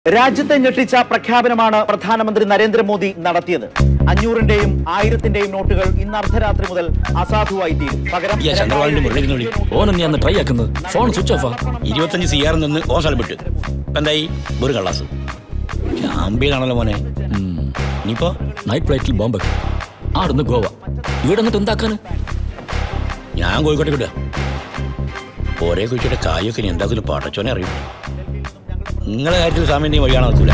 രാജ്യത്തെ ഞെട്ടിച്ച പ്രഖ്യാപനമാണ് പ്രധാനമന്ത്രി നരേന്ദ്രമോദി നടത്തിയത് അഞ്ഞൂറിന്റെയും ആയിരത്തിന്റെയും നോട്ടുകൾ ഇന്ന് അർദ്ധരാത്രി മുതൽ അസാധുവായി തീരും പകരം ഈ ചന്ദ്രവാളിന്റെ മുരളിന് വിളി ഓൻ നീ അന്ന് ട്രൈ ആക്കുന്നത് ഫോൺ സ്വിച്ച് ഓഫാ ഇരുപത്തഞ്ച് സി ആർ നിന്ന് ഓൻ സ്ഥലം വിട്ട് ഇപ്പൊ എന്തായി ഒരു കള്ളാസ് ചാമ്പ്യനാണല്ലോ മോനെ ഉം. ഇനിയിപ്പോ നൈറ്റ് ഫ്ലൈറ്റിൽ ബോംബ് ആടുന്ന് ഗോവ ഇവിടെ എന്നിട്ട് എന്താക്കാന് ഞാൻ കോഴിക്കോട്ടെ കിട്ടുക ഒരേ കുഴിച്ചിട്ട് കായൊക്കെ ഇനി എന്തായാലും പാട്ടച്ചോനെ അറിയും നിങ്ങളെ കാര്യത്തിൽ സാമ്യം നീ വഴിയാണോ നോക്കൂല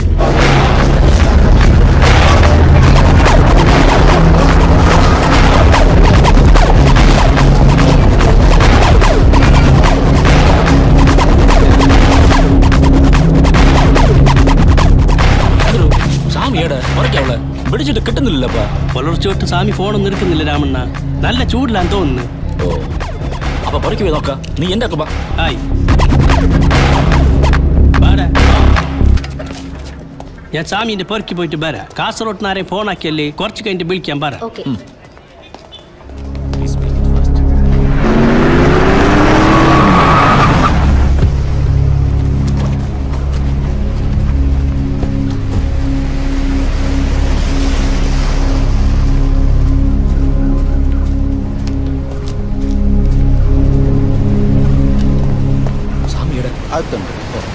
സാമിയുടെ പുറക്കവളെ പിടിച്ചിട്ട് കിട്ടുന്നില്ലപ്പാ പുലർച്ചെ തൊട്ട് സ്വാമി ഫോണൊന്നും എടുക്കുന്നില്ല രാമണ്ണ നല്ല ചൂടിലാന്ന് തോന്നുന്നു ഓ അപ്പൊ പുറയ്ക്ക് പോയി നോക്കാം നീ എന്റെ ഒക്കെ ബാ ആയി ബാടാ. ഞാൻ സ്വാമീന്റെ പെറുക്കി പോയിട്ട് വരാ കാസർഗോട്ടിനാരെ ഫോൺ ആക്കിയല്ലേ കുറച്ച് കഴിഞ്ഞിട്ട് വിളിക്കാൻ പറ ഓക്കെ സാമിയുടെ അതുണ്ട്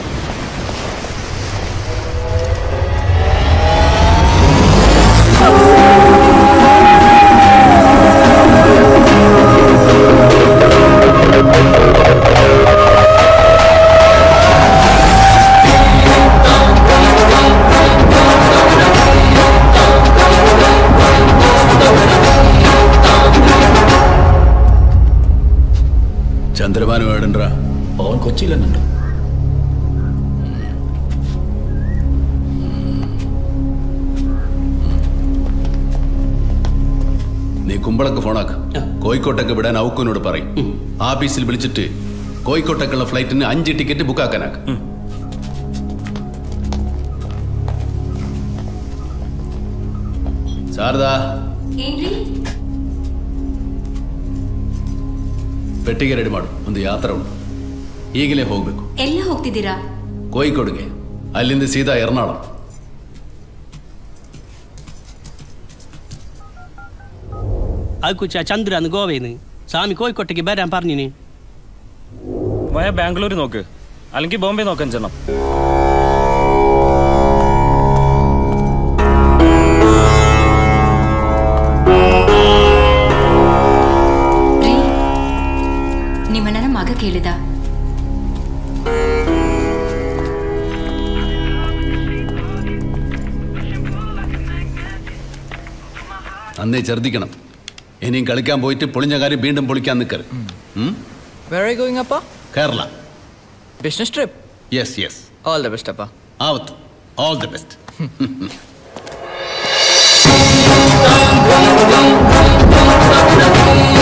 ചന്ദ്രമാനം ഏടണ്ടാ ഓൻ കൊച്ചിയിൽ തന്നെ ഉണ്ട് നീ കുമ്പളക്ക് ഫോണാക്ക് കോഴിക്കോട്ടൊക്കെ വിടാൻ ഔക്കുനോട് പറയും ആഫീസിൽ വിളിച്ചിട്ട് കോഴിക്കോട്ടേക്കുള്ള ഫ്ലൈറ്റിന് അഞ്ച് ടിക്കറ്റ് ബുക്കാക്കാനാക്ക് ಶಾರದಾ ಏನ್ರಿ ಪೆಟ್ಟಿಗೆ ರೆಡಿ ಮಾಡು ಒಂದು ಯಾತ್ರೆ ಉಂಟು ಈಗಲೇ ಹೋಗ್ಬೇಕು ಎಲ್ಲ ಹೋಗ್ತಿದ್ದೀರಾ ಕೋಯಿಕೋಡ್ಗೆ ಅಲ್ಲಿಂದ ಸೀದಾ ಎರ್ನಾಳಂ അത് കുച്ച ചന്ദ്രാന്ന് ഗോവയിന്ന് സ്വാമി കോഴിക്കോട്ടേക്ക് വരാൻ പറഞ്ഞിന് പോയ ബാംഗ്ലൂർ നോക്ക് അല്ലെങ്കിൽ ബോംബെ നോക്കാൻ ചെല്ലാം ರೀ ನಿಮ್ಮನ್ನ ಮಗ ಕೇಳಿದ അന്നേ ഛർദ്ദിക്കണം ഇനിയും കളിക്കാൻ പോയിട്ട് പൊളിഞ്ഞ കാര്യം വീണ്ടും പൊളിക്കാൻ നിൽക്കരുത് Where are you going, Appa? Kerala Business trip. Yes yes All the best, Appa. ആവത്ത് ഓൾ ദി ബെസ്റ്റ് Thank